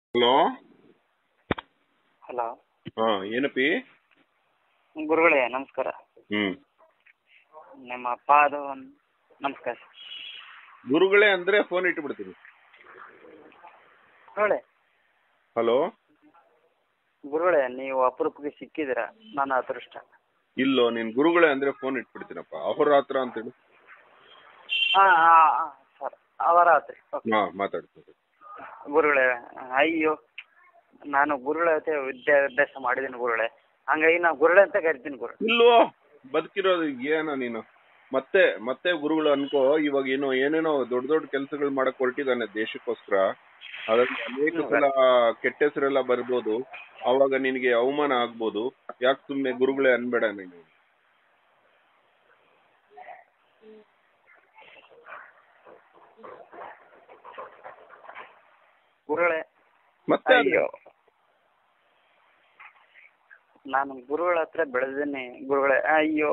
Hello hello ಹಾ ಏನಪ್ಪಿ ಗುರುಗಳೇ ನಮಸ್ಕಾರ ಹ್ಮ್ ನಿಮ್ಮ ಅಪ್ಪ ಅದು ಒಂದ್- ನಮಸ್ಕಾರ ಗುರುಗಳೇ ಅಂದ್ರೆ ಫೋನ್ ಇಟ್ಬಿಡ್ತೀನಿ ಗುರುಗಳೇ ಹಲೋ ಗುರುಗಳೇ ನೀವು ಅಪರೂಪಕ್ಕೆ ಸಿಕ್ಕಿದ್ದೀರಾ ನನ್ನ ಅದೃಷ್ಟ ಇಲ್ಲೋ ನೀನ್ ಗುರುಗಳೇ ಅಂದ್ರೆ ಫೋನ್ ಇಟ್ಬಿಡ್ತೀನಪ್ಪ ಅಹೋರಾತ್ರ ಅಂತೇಳಿ ಹಾ ಹಾ ಹಾ, ಸರ್ ಅವರ ಆತ್ರಿ ಓಕೆ. ಹಾ ಮಾತಾಡ್ತೀನಿ ಗುರುಗಳೇ ಅಯ್ಯೋ ನಾನು ಗುರುಗಳ ಜೊತೆ ವಿದ್ಯಾಭ್ಯಾಸ ಮಾಡಿದ್ದೀನಿ ಗುರುಗಳೇ ಹಂಗಾಗಿ ನಾ ಗುರುಗಳೇ ಅಂತ ಕರಿತೀನಿ ಗುರು ಇಲ್ವೋ ಬದುಕಿರೋದು ಏನೋ ನೀನು ಮತ್ತೆ ಮತ್ತೆ ಗುರುಗಳು ಅನ್ಕೋ ಇವಾಗ ಏನೋ ಏನೇನೋ ದೊಡ್ಡ ದೊಡ್ಡ ಕೆಲಸಗಳು ಮಾಡಕ್ ಹೊರಟಿದ್ದಾನೆ ದೇಶಕ್ಕೋಸ್ಕರ ಅದ್ರಲ್ಲಿ ಅನೇಕ ಸಲ ಕೆಟ್ಟ ಹೆಸರೆಲ್ಲ ಬರ್ಬೋದು ಅವಾಗ ನಿನಗೆ ಅವಮಾನ ಆಗ್ಬೋದು ಯಾಕೆ ಸುಮ್ನೆ ಗುರುಗಳೇ ಅನ್ಬೇಡ ನೀನು ಗುರುಗಳೇ ಮತ್ತೆ ಅಯ್ಯೋ ನಾನು ಗುರುಗಳ ಹತ್ರ ಬೆಳೆದೇನೆ ಗುರುಗಳೇ ಅಯ್ಯೋ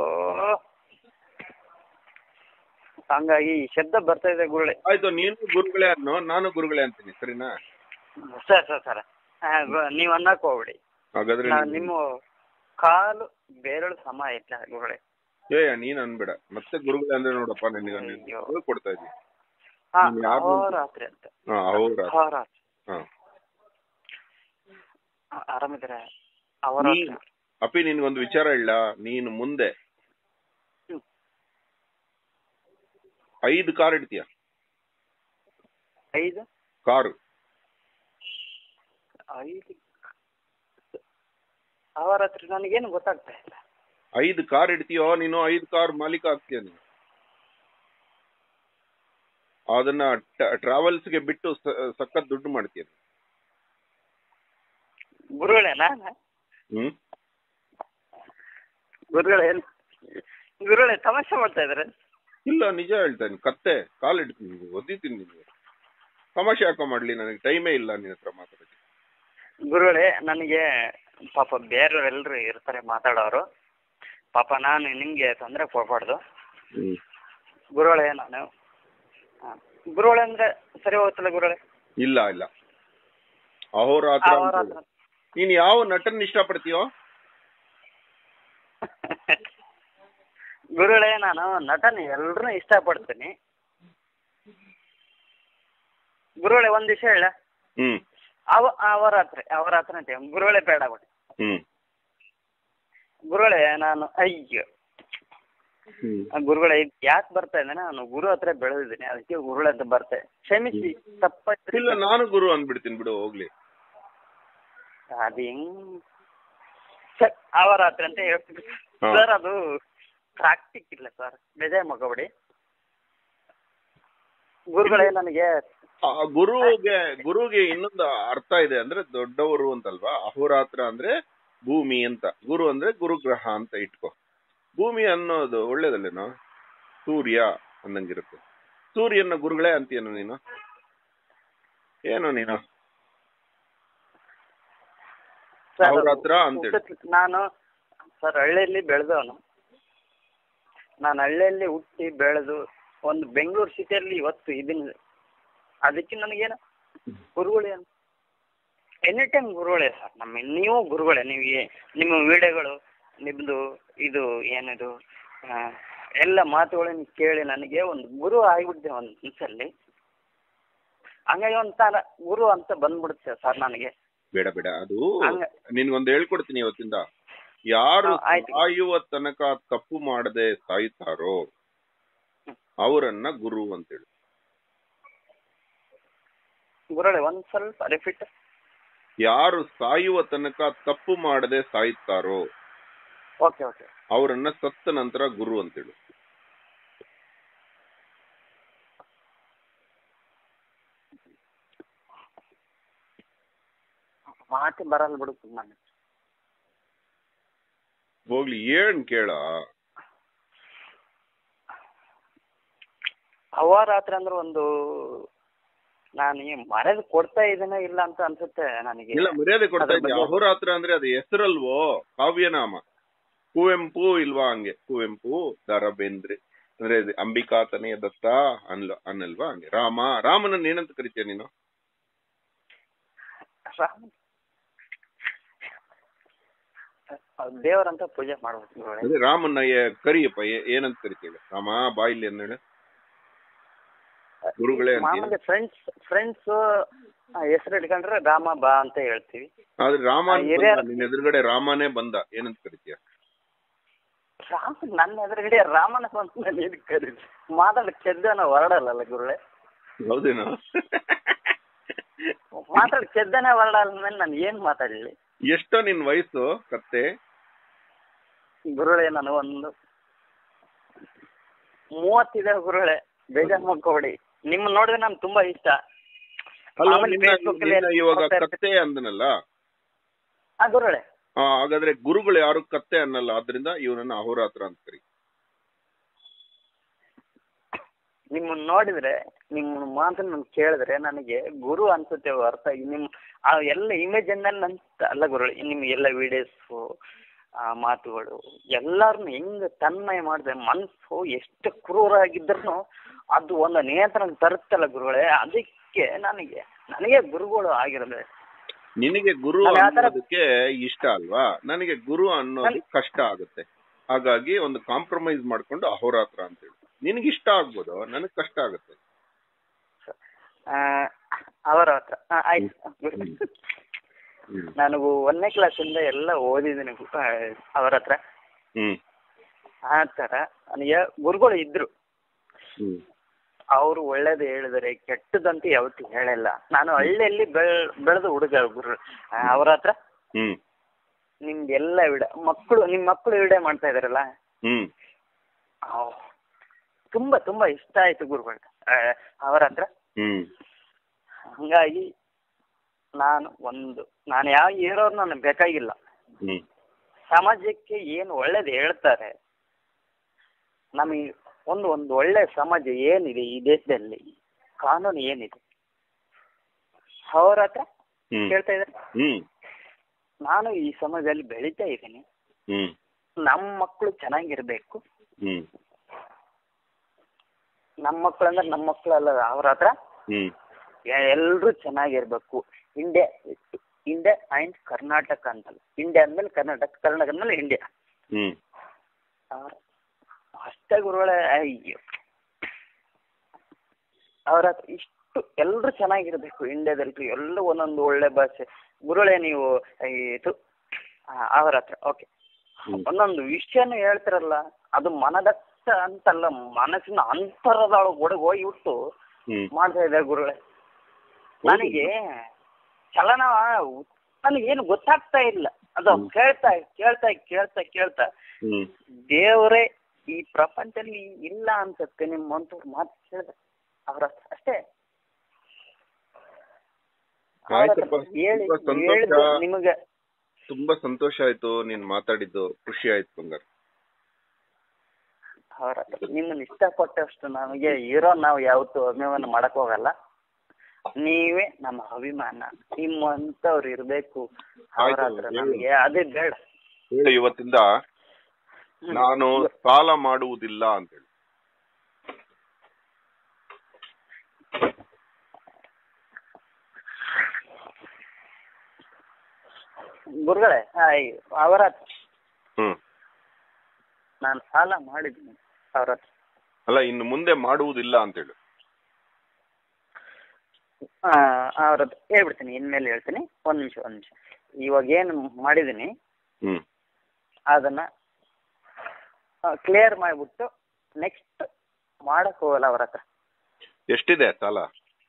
ಹಂಗಾಗಿ ಈ ಶಬ್ದ ಬರ್ತಾ ಇದೆ ಗುರುಗಳೇ ಆಯ್ತು ನೀನು ಗುರುಗಳೇ ಅನ್ನೋ ನಾನು ಗುರುಗಳೇ ಅಂತೀನಿ ಸರಿನಾ ಸರ್ ಸರ್ ಸರ್ ನೀವು ಅನ್ನಕ್ ಹೋಗ್ಬಿಡಿ ಹಾಗಾದ್ರೆ ನಾನು ನೀನು- ನಿಮ್ಮ ಕಾಲು ಬೇರಳು ಸಮ ಇಲ್ಲ ಗುರುಗಳೇ ಏ ನೀನ್ ಅನ್ಬೇಡ ಮತ್ತೆ ಗುರುಗಳೇ ಅಂದ್ರೆ ನೋಡಪ್ಪ ನಿನಗೆ ಅಯ್ಯೋ. ಕೊಡ್ತಾ ಇದ್ದೀನಿ ಹಾ ನೀನ್ ಯಾರ್ನ- ಅಹೋರಾತ್ರಿ ಅಂತ ಹಾ ಹೌದಾ ಅಹೋರಾತ್ರಿ ಹಾ ಆ- ಆರಾಮಿದ್ದೀರಾ ಅವರಾತ್ರಿ ನೀನ್- ಅಪ್ಪಿ ನಿನ್ಗೊಂದು ವಿಚಾರ ಇಲ್ಲ ನೀನು ಮುಂದೆ ಹ್ಮ್. ಐದು ಕಾರ್ ಇಡ್ತೀಯ ಐದು ಕಾರು ಐದು ಅವರಾತ್ರಿ ನನಗೇನು ಗೊತ್ತಾಗ್ತಾ ಇಲ್ಲ ಐದು ಕಾರ್ ಇಡ್ತೀಯೋ ನೀನು ಐದು ಕಾರ್ ಮಾಲೀಕ ಆಗ್ತೀಯ ನೀನು ಅದನ್ನ ಟ್ರಾವೆಲ್ಸ್ ಗೆ ಬಿಟ್ಟು ಸ- ಸಖತ್ ದುಡ್ಡು ಮಾಡ್ತೀಯ ನೀನು. ಗುರುಗಳೇ ನಾನು ಹ್ಮ್ ಗುರುಗಳೇ ಗುರುಗಳೇ ತಮಾಷೆ ಮಾಡ್ತಾ ಇದಾರೆ ಇಲ್ಲ ನಿಜ ಹೇಳ್ತೇನೆ ಕತ್ತೆ ಕಾಲ್ ಇಡ್ತೀನಿ ನಿನಗೆ ಒದ್ದಿತೀನಿ ನಿನಗೆ ತಮಾಷೆ ಯಾಕೋ ಮಾಡ್ಲಿ ನನಗೆ ಟೈಮೇ ಇಲ್ಲ ನಿನ್ನ ಹತ್ರ ಮಾತಾಡಕ್ಕೆ ಗುರುಗಳೇ ನನಗೆ ಪಾಪ ಬೇರೆಯವರೆಲ್ಲರೂ ಇರ್ತಾರೆ ಮಾತಾಡೋರು ಪಾಪ ನಾನು ನಿಮ್ಗೆ ತೊಂದರೆ ಕೊಡಬಾರ್ದು ಹ್ಮ್ ಗುರುಗಳೇ ನಾನು ಆ, ಗುರುಗಳೇ ಅಂದ್ರೆ ಸರಿ ಹೋಗ್ತಲ್ಲ ಗುರುಗಳೇ ಇಲ್ಲ ಇಲ್ಲ ಅಹೋರಾತ್ರ ಅಂತ ಅಹೋರಾತ್ರ ಹೇಳು. ನೀನ್ ಯಾವ ನಟನ್ ಇಷ್ಟಪಡ್ತೀಯೋ ಗುರುಗಳೇ ನಾನು ನಟನೆ ಎಲ್ರನ್ನೂ ಇಷ್ಟಪಡ್ತೀನಿ ಗುರುಗಳೇ ಒಂದ್ ವಿಷಯ ಹೇಳ ಹ್ಮ್ ಅವ ಅವರಾತ್ರಿ ಅವರಾತ್ರಿ ಅಂತ ಗುರುಗಳೇ ಬೇಡ ಬಿಡಿ ಹ್ಮ್ ಗುರುಗಳೇ ನಾನು ಅಯ್ಯೋ ಹ್ಮ್ ಆ ಗುರುಗಳೇ ಯಾಕೆ ಬರ್ತಾ ಇದ್ದೇನೆ ನಾನು ಗುರು ಹತ್ರ ಬೆಳೆದಿದ್ದೀನಿ ಅದಕ್ಕೆ ಗುರುಗಳ ಅಂತ ಬರ್ತೆ ಕ್ಷಮಿಸಿ ತಪ್ಪಾಯ್ತು ಇಲ್ಲ ನಾನು ಗುರು ಅಂದ್ಬಿಡ್ತೀನಿ ಬಿಡು ಹೋಗ್ಲಿ ಅದು ಹೆಂಗ್ ಸರ್ ಅವರಾತ್ರಿ ಅಂತ ಹೇಳ್ತೀನಿ ಹಾ. ಸರ್ ಅದು ಪ್ರಾಕ್ಟಿಕ್ ಇಲ್ಲ ಸರ್ ಬೇಜಾರ್ ಮಾಡ್ಕೋಬೇಡಿ ಗುರುಗಳೇ ನನಗೆ ಆ ಗುರುಗೆ ಗುರುಗೆ ಇನ್ನೊಂದು ಅರ್ಥ ಇದೆ ಅಂದ್ರೆ ದೊಡ್ಡವರು ಅಂತಲ್ವಾ ಅಹೋರಾತ್ರ ಅಂದ್ರೆ ಭೂಮಿ ಅಂತ ಗುರು ಅಂದ್ರೆ ಗುರುಗ್ರಹ ಅಂತ ಇಟ್ಕೋ ಭೂಮಿ ಅನ್ನೋದು ಒಳ್ಳೇದಲ್ಲೇನೋ ಸೂರ್ಯ ಅನ್ನಂಗಿರುತ್ತೆ ಸೂರ್ಯನ ಗುರುಗಳೇ ಅಂತೀಯನು ನೀನು ಏನೋ ನೀನು ಸರ್ ಅವರಾತ್ರ ಅಂತೇಳಿ ಹುಟ್ಟತ್- ನಾನು ಸರ್ ಹಳ್ಳಿಯಲ್ಲಿ ಬೆಳೆದವನು ನಾನು ಹಳ್ಳಿಯಲ್ಲಿ ಹುಟ್ಟಿ ಬೆಳೆದು ಒಂದು ಬೆಂಗಳೂರು ಸಿಟಿಯಲ್ಲಿ ಇವತ್ತು ಇದೀನಿ ಅದಕ್ಕೆ ನನಗೇನು ಗುರುಗಳೇ ಅಂತ ಎನಿ ಟೈಮ್ ಗುರುಗಳೇ ಸರ್ ನಮ್ಮ ನೀವು ಗುರುಗಳೇ ನೀವು ಏ- ನಿಮ್ಮ ವಿಡಿಯೋಗಳು ನಿಮ್ಮದು ಇದು ಏನಿದು ಆ, ಎಲ್ಲ ಮಾತುಗಳನ್ನು ಕೇಳಿ ನನಗೆ ಒಂದು ಗುರು ಆಗಿಬಿಟ್ಟಿದೆ ಒಂದು ನಿಮಿಷಲ್ಲಿ ಹಂಗಾಗಿ ಒಂಥರ ಗುರು ಅಂತ ಬಂದ್ಬಿಡುತ್ತೆ ಸರ್ ನನಗೆ ಬೇಡ ಬೇಡ ಅದು ಹಂಗ ನಿನ್ಗೊಂದು ಹೇಳ್ಕೊಡ್ತೀನಿ ಇವತ್ತಿಂದ ಯಾರು ಹಾ, ಆಯ್ತು. ಸಾಯುವ ತನಕ ತಪ್ಪು ಮಾಡದೆ ಸಾಯ್ತಾರೋ ಅವರನ್ನ ಗುರು ಅಂತೇಳಿ ಗುರುಗಳೇ ಒಂದ್ ಸ್ವಲ್ಪ ರಿಪೀಟ್ ಯಾರು ಸಾಯುವ ತನಕ ತಪ್ಪು ಮಾಡದೆ ಸಾಯ್ತಾರೋ ಓಕೆ ಓಕೆ ಅವರನ್ನ ಸತ್ತ ನಂತರ ಗುರು ಅಂತೇಳಿ ಮಾತಿ ಬರಲ್ಲ ಬಿಡು ನಾನು ಹೋಗ್ಲಿ ಏನ್ ಕೇಳ ಅವಾರಾತ್ರಿ ಅಂದ್ರೆ ಒಂದು ನಾನು ಈ ಮರ್ಯಾದೆ ಕೊಡ್ತಾ ಇದ್ದೀನೋ ಇಲ್ಲ ಅಂತ ಅನ್ಸುತ್ತೆ ನನಗೆ ಇಲ್ಲ ಮರ್ಯಾದೆ ಕೊಡ್ತಾ ಅದ್ರ ಇದ್ದೆ ಬಗ್ಗೆ- ಅಹೋರಾತ್ರ ಅಂದ್ರೆ ಅದು ಹೆಸರಲ್ವೋ ಕಾವ್ಯನಾಮ ಕುವೆಂಪು ಇಲ್ವಾ ಹಂಗೆ ಕುವೆಂಪು ದ ರಾ ಬೇಂದ್ರೆ ಅಂದ್ರೆ ಇದು ಅಂಬಿಕಾ ತನೆಯ ದತ್ತ ಅನ್ಲ ಅನ್ನಲ್ವಾ ಹಂಗೆ ರಾಮ ರಾಮನನ್ನ ಏನಂತ ಕರಿತೀಯ ನೀನು ರಾಮ ದೇವರಂತ ಪೂಜೆ ಮಾಡ್ಬೇಕು ಗುರುಗಳೇ ಅದೇ ರಾಮನ್ನ ಏ- ಕರಿಯಪ್ಪ ಏ- ಏನಂತ ಕರಿತೀವಿ ರಾಮ ಬಾಯಿಲಿ ಅಂದೇಳಿ ಗುರುಗಳೇ ಅಂತೀಯ? ಮಾಮೂಲಿ ಫ್ರೆಂಡ್ಸ್ ಫ್ರೆಂಡ್ಸ್ ಹೆಸರು ಇಟ್ಕೊಂಡ್ರೆ ರಾಮ ಬಾ ಅಂತ ಹೇಳ್ತೀವಿ ಆದ್ರೆ ರಾಮ ಆ, ಹಿರಿಯರ- ನಿನ್ನ ಎದುರುಗಡೆ ರಾಮನೇ ಬಂದ ಏನಂತ ಕರಿತೀಯ ರಾಮ ನನ್ನ ಎದುರುಗಡೆ ರಾಮನ ಬಂದು ನಾನು ಏನ್ ಕರೀಲಿ ಮಾತಾಡ ಕೆದ್ದನ ಹೊರಡಲ್ಲ ಗುರುಳೆ ಹೌದೇನೋ ಮಾತಾಡ ಕೆದ್ದನೆ ಹೊರಡಲ್ಲ ಮೇಲೆ ನಾನು ಏನ್ ಮಾತಾಡಲಿ ಎಷ್ಟೋ ನಿನ್ ವಯಸ್ಸು ಕತ್ತೆ ಗುರುಳೆ ನಾನು ಒಂದು ಮೂವತ್ತಿದೆ ಗುರುಳೆ ಬೇಜಾರ್ ಮಾಡ್ಕೊಬೇಡಿ ನಿಮ್ಮ ನೋಡಿದ್ರೆ ನನ್ಗೆ ತುಂಬಾ ಇಷ್ಟ ಅಲ್ಲ ಮಾಮೂಲಿ ನಿನ್ನ- Facebook ಅಲ್ಲಿ ನಿನ್ನ ಇವಾಗ ಹೋಗ್ತಾ ಇರ್ತೀನಿ. ಕತ್ತೆ ಅಂದನಲ್ಲ ಆ ಗುರುಳೆ ಆ, ಹಾಗಾದ್ರೆ ಗುರುಗಳು ಯಾರು ಕತ್ತೆ ಅನ್ನಲ್ಲ ಆದ್ರಿಂದ ಇವನನ್ನ ಅಹೋರಾತ್ರ ಅಂತ ಕರಿ ನಿಮ್ಮನ್ನ ನೋಡಿದ್ರೆ ನಿಮ್ಮ ಮಾತನ್ನ ನಾನು ಕೇಳಿದ್ರೆ ನನಗೆ ಗುರು ಅನ್ಸುತ್ತೆ ಅರ್ಥ ನಿಮ್ ಆ ಎಲ್ಲ ಇಮೇಜ್ ಅಂತ ಅಲ್ಲ ಗುರು ನಿಮ್ ಎಲ್ಲ ವಿಡಿಯೋಸ್ ಆ ಮಾತುಗಳು ಎಲ್ಲಾರನ್ನು ಹೆಂಗ್ ತನ್ಮಯ ಮಾಡಿದೆ ಮನ್ಸು ಎಷ್ಟು ಕ್ರೂರಾಗಿದ್ರು ಅದು ಒಂದು ನಿಯಂತ್ರಣ ತರುತ್ತಲ್ಲ ಗುರುಗಳೇ ಅದಕ್ಕೆ ನನಗೆ ನನಗೆ ಗುರುಗಳು ಆಗಿರಬೇಕು ನಿನಗೆ ಗುರು ನಾನು ಯಾವ ತರ- ಅನ್ನೋದಕ್ಕೆ ಇಷ್ಟ ಅಲ್ವಾ ನನಗೆ ಗುರು ಅನ್ನೋದು ಕಷ್ಟ ಆಗುತ್ತೆ ಹಾಗಾಗಿ ಒಂದು ಕಾಂಪ್ರಮೈಸ್ ಮಾಡ್ಕೊಂಡು ಅಹೋರಾತ್ರ ಅಂತ ಹೇಳಿ ನಿನಗೆ ಇಷ್ಟ ಆಗ್ಬೋದು ನನಗ್ ಕಷ್ಟ ಆಗುತ್ತೆ ಆ, ಅವರ ಹತ್ರ ಆ, ಆಯ್ತು ಗುರು. ಹ್ಮ್ ನನಗೂ ಒಂದನೇ ಕ್ಲಾಸಿಂದ ಎಲ್ಲ ಓದಿದ್ದೀನಿ ಗು- ಆ, ಅವರ ಹತ್ರ ಹ್ಮ್ ಆ ತರ ನನಗೆ ಗುರುಗಳು ಇದ್ರು ಹ್ಮ್ ಅವರು ಒಳ್ಳೇದು ಹೇಳಿದರೆ ಕೆಟ್ಟದಂತ ಯಾವತ್ತೂ ಹೇಳಲ್ಲ ನಾನು ಹಳ್ಳಿಯಲ್ಲಿ ಬೆಳ್ ಬೆಳೆದ ಹುಡುಗ ಗುರು ಆ, ಅವ್ರ ಹತ್ರ ಹ್ಮ್ ನಿಮ್ಗೆಲ್ಲ ವಿಡ ಮಕ್ಕಳು ನಿಮ್ ಮಕ್ಕಳು ವಿಡಿಯೋ ಮಾಡ್ತಾ ಇದಾರಲ್ಲ ಹ್ಮ್ ಅವ್ ತುಂಬಾ ತುಂಬಾ ಇಷ್ಟ ಆಯ್ತು ಗುರುಗಳು ಆ, ಅವರ ಹತ್ರ ಹ್ಮ್ ಹಂಗಾಗಿ ನಾನು ಒಂದು ನಾನು ಯಾವ ಹೀರೋರು ನನಗೆ ಬೇಕಾಗಿಲ್ಲ ಹ್ಮ್ ಸಮಾಜಕ್ಕೆ ಏನು ಒಳ್ಳೇದು ಹೇಳ್ತಾರೆ ನಮಗೆ ಒಂದು ಒಂದು ಒಳ್ಳೆ ಸಮಾಜ ಏನಿದೆ ಈ ದೇಶದಲ್ಲಿ ಕಾನೂನು ಏನಿದೆ ಅವ್ರ ಹತ್ರ ಹ್ಮ್ ಕೇಳ್ತಾ ಇದ್ದಾರೆ ಹ್ಮ್ ನಾನು ಈ ಸಮಾಜದಲ್ಲಿ ಬೆಳೀತಾ ಇದ್ದೀನಿ ಹ್ಮ್ ನಮ್ಮ ಮಕ್ಕಳು ಚೆನ್ನಾಗಿರ್ಬೇಕು ಹ್ಮ್ ನಮ್ಮ ಮಕ್ಕಳು ಅಂದ್ರೆ ನಮ್ಮ ಮಕ್ಕಳು ಅಲ್ಲ ಅವ್ರ ಹತ್ರ ಹ್ಮ್ ಎಲ್ಲರೂ ಚೆನ್ನಾಗಿರ್ಬೇಕು ಇಂಡಿಯಾ ಇಂಡಿಯಾ ಅಂಡ್ ಕರ್ನಾಟಕ ಅಂತಲ್ಲ ಇಂಡಿಯಾ ಅಂದ್ಮೇಲೆ ಕರ್ನಾಟಕ ಕರ್ನಾಟಕ ಅಂದ್ಮೇಲೆ ಇಂಡಿಯಾ ಹ್ಮ್ ಅವ್ರ ಅಷ್ಟೇ ಗುರುಗಳೇ ಅಯ್ಯೋ ಅವ್ರ ಹತ್ರ ಇಷ್ಟು ಎಲ್ಲರೂ ಚೆನ್ನಾಗಿರ್ಬೇಕು ಇಂಡಿಯಾದಲ್ಲಿ ಎಲ್ಲ ಒಂದೊಂದು ಒಳ್ಳೆ ಭಾಷೆ ಗುರುಗಳೇ ನೀವು ಇದು ಅವ್ರ ಹತ್ರ ಓಕೆ ಹ್ಮ್. ಒಂದೊಂದು ವಿಷಯನೂ ಹೇಳ್ತಿರಲ್ಲ ಅದು ಮನದತ್ತ ಅಂತಲ್ಲ ಮನಸ್ಸಿನ ಅಂತರದೊಳಗೆ ಒಳಗೆ ಹೋಗಿಬಿಟ್ಟು ಹ್ಮ್ ಮಾಡ್ತಾ ಇದೆ ಗುರುಗಳೇ ನನಗೆ ಚಲನ ನನಗೇನು ಗೊತ್ತಾಗ್ತಾ ಇಲ್ಲ ಅದು ಹ್ಮ್. ಕೇಳ್ತಾ ಕೇಳ್ತಾ ಕೇಳ್ತಾ ಕೇಳ್ತಾ ಹ್ಮ್ ದೇವರೇ ಈ ಪ್ರಪಂಚದಲ್ಲಿ ಇಲ್ಲ ಅನ್ಸುತ್ತೆ ನಿಮ್ಮಂತವ್ರು ಮಾತು ಕೇಳಿದ್ರೆ ಅವ್ರ ಹತ್ರ ಅಷ್ಟೇ ಅವ್ರ ಹತ್ರ ಆಯ್ತಪ್ಪ. ಹೇಳಿ ತುಂಬಾ ಸಂತೋಷ. ಹೇಳಿದ್ದು ನಿಮಗೆ ತುಂಬಾ ಸಂತೋಷ ಆಯ್ತು ನೀನ್ ಮಾತಾಡಿದ್ದು ಖುಷಿ ಆಯ್ತು ಬಂಗಾರ ಅವ್ರ ಹತ್ರ ನಿಮ್ಮನ್ನ ಇಷ್ಟಪಟ್ಟಷ್ಟು ನಮಗೆ ಇರೋ ನಾವು ಯಾವತ್ತೂ ಅಭಿಮಾನ ಮಾಡಕ್ ಹೋಗಲ್ಲ ನೀವೇ ನಮ್ಮ ಅಭಿಮಾನ ನಿಮ್ಮಂತವ್ರು ಇರ್ಬೇಕು ಅವ್ರ ಆಯ್ತು, ಹತ್ರ ಹೇಳು. ನಮಗೆ ಅದೇ ಬೇಡ ಹೇಳಿ ಇವತ್ತಿಂದ ಹ್ಮ್. ನಾನು ಸಾಲ ಮಾಡುವುದಿಲ್ಲ ಅಂತ ಹೇಳಿ ಗುರುಗಳೇ ಆಯ್, ಅವರ ಹತ್ರ ಹ್ಮ್ ನಾನು ಸಾಲ ಮಾಡಿದ್ದೀನಿ ಅವ್ರ ಹತ್ರ ಅಲ್ಲ ಇನ್ನು ಮುಂದೆ ಮಾಡುವುದಿಲ್ಲ ಅಂತ ಹೇಳಿ ಆ, ಅವ್ರ ಹತ್ರ ಹೇಳ್ಬಿಡ್ತೀನಿ ಇನ್ಮೇಲೆ ಹೇಳ್ತೀನಿ ಒಂದ್ ನಿಮಿಷ ಒಂದ್ ನಿಮಿಷ ಇವಾಗ ಏನು ಮಾಡಿದ್ದೀನಿ ಹ್ಮ್ ಅದನ್ನ ಕ್ಲಿಯರ್ ಮಾಡಿಬಿಟ್ಟು ನೆಕ್ಸ್ಟ್ ಮಾಡಕ್ ಹೋಗಲ್ಲ ಅವ್ರ ಹತ್ರ ಎಷ್ಟಿದೆ ಸಾಲ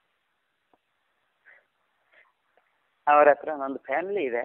ಅವ್ರ ಹತ್ರ ನಂದು ಫ್ಯಾಮಿಲಿ ಇದೆ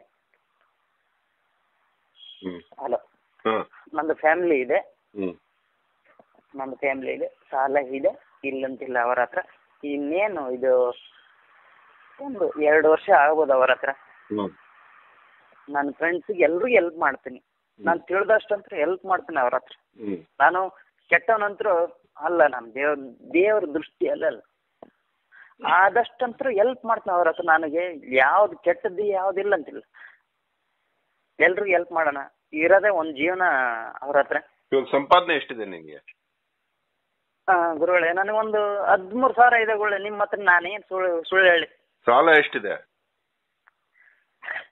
ಹ್ಮ್ ಹಲೋ ಹ್ಮ್ ನಂದು ಫ್ಯಾಮಿಲಿ ಇದೆ ಹ್ಮ್ ನಂದು ಫ್ಯಾಮಿಲಿ ಇದೆ ಸಾಲ ಇದೆ ಇಲ್ಲಂತಿಲ್ಲ ಅವರ ಹತ್ರ ಇನ್ನೇನು ಇದು ಒಂದು ಎರಡು ವರ್ಷ ಆಗ್ಬೋದು ಅವರ ಹತ್ರ ಹ್ಮ್ ನನ್ನ ಫ್ರೆಂಡ್ಸಿಗೆ ಎಲ್ರಿಗೂ ಹೆಲ್ಪ್ ಮಾಡ್ತೀನಿ ನಾನು ತಿಳಿದಷ್ಟಂತ್ರ ಹೆಲ್ಪ್ ಮಾಡ್ತೀನಿ ಅವ್ರ ಹತ್ರ ಹ್ಮ್ ನಾನು ಕೆಟ್ಟವನಂತ್ರ ಅಲ್ಲ ನಾನು ದೇವ್ರ ದೇವ್ರ ದೃಷ್ಟಿ ಅಲ್ಲ ಅಲ್ಲ ಆದಷ್ಟಂತ್ರ ಹೆಲ್ಪ್ ಮಾಡ್ತೀನಿ ಅವ್ರ ಹತ್ರ ನನಗೆ ಯಾವ್ದು ಕೆಟ್ಟದ್ದು ಯಾವ್ದಿಲ್ಲ ಅಂತಿಲ್ಲ ಎಲ್ರಿಗೂ ಹೆಲ್ಪ್ ಮಾಡೋಣ ಇರೋದೇ ಒಂದ್ ಜೀವನ ಅವ್ರ ಹತ್ರ ಇವಾಗ ಸಂಪಾದನೆ ಎಷ್ಟಿದೆ ನಿಂಗೆ ಆ, ಗುರುಗಳೇ ನನಗೊಂದು ಹದ್ಮೂರು ಸಾವಿರ ಇದೆ ಗುರುಗಳೇ ನಿಮ್ಮ ಹತ್ರ ನಾನೇನ್ ಸುಳ್ಳು ಸುಳ್ಳು ಹೇಳಿ ಸಾಲ ಎಷ್ಟಿದೆ